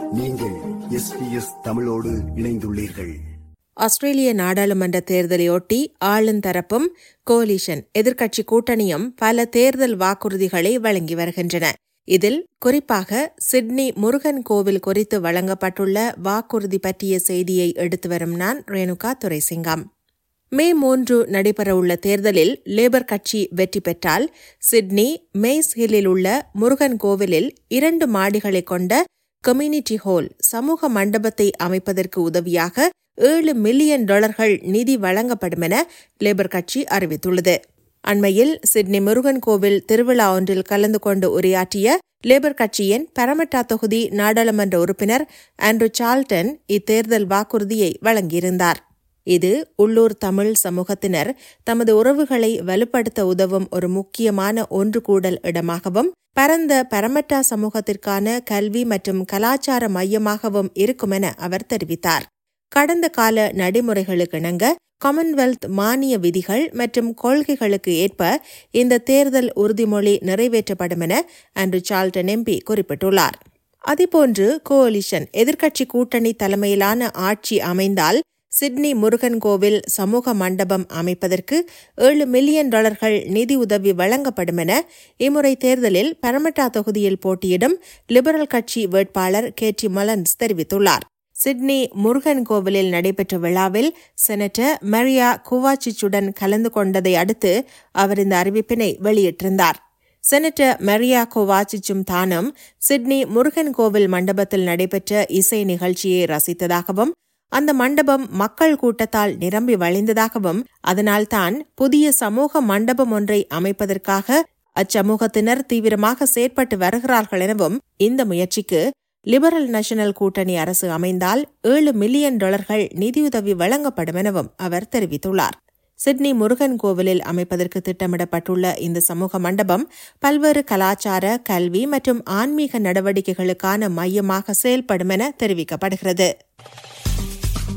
நீங்கள் எஸ்பிஎஸ் தமிழோடு இணைந்துள்ளீர்கள் ஆஸ்திரேலிய நாடாளுமன்ற தேர்தலையொட்டி ஆளுந்தரப்பும் கோலிஷன் எதிர்க்கட்சி கூட்டணியும் பல தேர்தல் வாக்குறுதிகளை வழங்கி வருகின்றன இதில் குறிப்பாக சிட்னி முருகன் கோவில் குறித்து வழங்கப்பட்டுள்ள வாக்குறுதி பற்றிய செய்தியை எடுத்து வரும் நான் ரேணுகா துரைசிங்கம் மே மூன்று நடைபெறவுள்ள தேர்தலில் லேபர் கட்சி வெற்றி பெற்றால் சிட்னி மேய்ஸ் ஹில்லில் உள்ள முருகன் கோவிலில் இரண்டு மாடிகளை கொண்ட கம்யூனிட்டி ஹால் சமூக மண்டபத்தை அமைப்பதற்கு உதவியாக ஏழு மில்லியன் டாலர்கள் நிதி வழங்கப்படும் என லேபர் கட்சி அறிவித்துள்ளது அண்மையில் சிட்னி முருகன் கோவில் திருவிழா ஒன்றில் கலந்து கொண்டு உரையாற்றிய லேபர் கட்சியின் பரமட்டா தொகுதி நாடாளுமன்ற உறுப்பினர் ஆண்ட்ரூ சால்டன் இத்தேர்தல் வாக்குறுதியை வழங்கியிருந்தார் இது உள்ளூர் தமிழ் சமூகத்தினர் தமது உறவுகளை வலுப்படுத்த உதவும் ஒரு முக்கியமான ஒன்று கூடல் இடமாகவும் பரந்த பரமட்டா சமூகத்திற்கான கல்வி மற்றும் கலாச்சார மையமாகவும் இருக்கும் என அவர் தெரிவித்தார் கடந்த கால நடைமுறைகளுக்கு இணங்க காமன்வெல்த் மானிய விதிகள் மற்றும் கொள்கைகளுக்கு ஏற்ப இந்த தேர்தல் உறுதிமொழி நிறைவேற்றப்படும் என ஆண்ட்ரூ சால்டன் எம்பி குறிப்பிட்டுள்ளார் அதேபோன்று கோலிஷன் எதிர்க்கட்சி கூட்டணி தலைமையிலான ஆட்சி அமைந்தால் சிட்னி முருகன் கோவில் சமூக மண்டபம் அமைப்பதற்கு ஏழு மில்லியன் டாலர்கள் நிதியுதவி வழங்கப்படும் என இம்முறை தேர்தலில் பரமட்டா தொகுதியில் போட்டியிடும் லிபரல் கட்சி வேட்பாளர் கே டி மலன்ஸ் தெரிவித்துள்ளார் சிட்னி முருகன் கோவிலில் நடைபெற்ற விழாவில் செனட்டர் மரியா குவாச்சிச்சுடன் கலந்து கொண்டதை அடுத்து அவர் இந்த அறிவிப்பினை வெளியிட்டிருந்தார் செனட்டர் மரியா கோவாச்சிச்சும் தானும் சிட்னி முருகன் கோவில் மண்டபத்தில் நடைபெற்ற இசை நிகழ்ச்சியை ரசித்ததாகவும் அந்த மண்டபம் மக்கள் கூட்டத்தால் நிரம்பி வழிந்ததாகவும் அதனால்தான் புதிய சமூக மண்டபம் ஒன்றை அமைப்பதற்காக அச்சமூகத்தினர் தீவிரமாக செயற்பட்டு வருகிறார்கள் எனவும் இந்த முயற்சிக்கு லிபரல் நேஷனல் கூட்டணி அரசு அமைந்தால் ஏழு மில்லியன் டாலர்கள் நிதியுதவி வழங்கப்படும் எனவும் அவர் தெரிவித்துள்ளார் சிட்னி முருகன் கோவிலில் அமைப்பதற்கு திட்டமிடப்பட்டுள்ள இந்த சமூக மண்டபம் பல்வேறு கலாச்சார கல்வி மற்றும் ஆன்மீக நடவடிக்கைகளுக்கான மையமாக செயல்படும் என தெரிவிக்கப்படுகிறது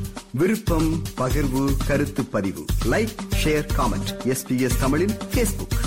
விருப்பம் பகிர்வு கருத்து பதிவு லைக் ஷேர் காமெண்ட் எஸ்பிஎஸ் தமிழின் பேஸ்புக்